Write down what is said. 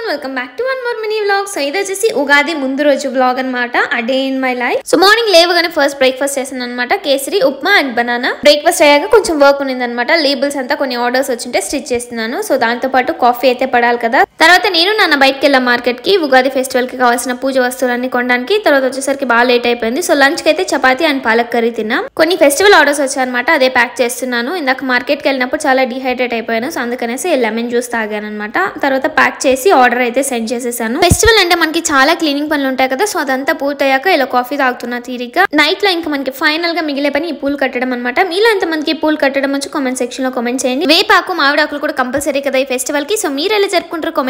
welcome back to one more mini vlog so ఇది వచ్చేసి ఉగాది ముందు రోజు వ్లాగ్ అనమాట a day in my life so morning లేవగానే ఫస్ట్ బ్రేక్ఫాస్ట్ చేశాను అనమాట kesari upma and banana breakfast అయ్యాక కొంచెం వర్క్ ఉంది అనమాట లేబుల్స్ అంతా కొన్ని ఆర్డర్స్ వచ్చింటే స్టిచ్ చేస్తున్నాను సో దాంతో పాటు కాఫీ అయితే పడాలి కదా తర్వాత నేను నాన్న బయటకు వెళ్ళా మార్కెట్ కి ఉగాది ఫెస్టివల్ కి కావాల్సిన పూజ వస్తువులన్నీ కొనడానికి తర్వాత వచ్చేసరికి బాగా లేట్ అయిపోయింది సో లంచ్ కి అయితే చపాతీ అండ్ పాలక్ కర్రీ తిన్నాం కొన్ని ఫెస్టివల్ ఆర్డర్స్ వచ్చాయన్నమాట అదే ప్యాక్ చేస్తున్నాను ఇందాక మార్కెట్ కి వెళ్ళినప్పుడు చాలా డిహైడ్రేట్ అయిపోయాను సో అందుకనేసి లెమన్ జ్యూస్ తాగాను అనమాట తర్వాత ప్యాక్ చేసి ఆర్డర్ అయితే సెండ్ చేసేసాను ఫెస్టివల్ అంటే మనకి చాలా క్లీనింగ్ పనులు ఉంటాయి కదా సో అదంతా పూర్తయ్యాక ఇలా కాఫీ తాగుతున్నా తీరిక నైట్ లో ఇంకా మనకి ఫైనల్ గా మిగిలే పని ఈ పూలు కట్టడం అనమాట మీలో ఎంత మందికి పూలు కట్టడం వచ్చి కామెంట్ సెక్షన్ లో కామెంట్ చేయండి వేపాకు మామిడాకులు కూడా కంపల్సరీ కదా ఈ ఫెస్టివల్ కి సో మీరు ఎలా జరుపుకుంటారు కామెంట్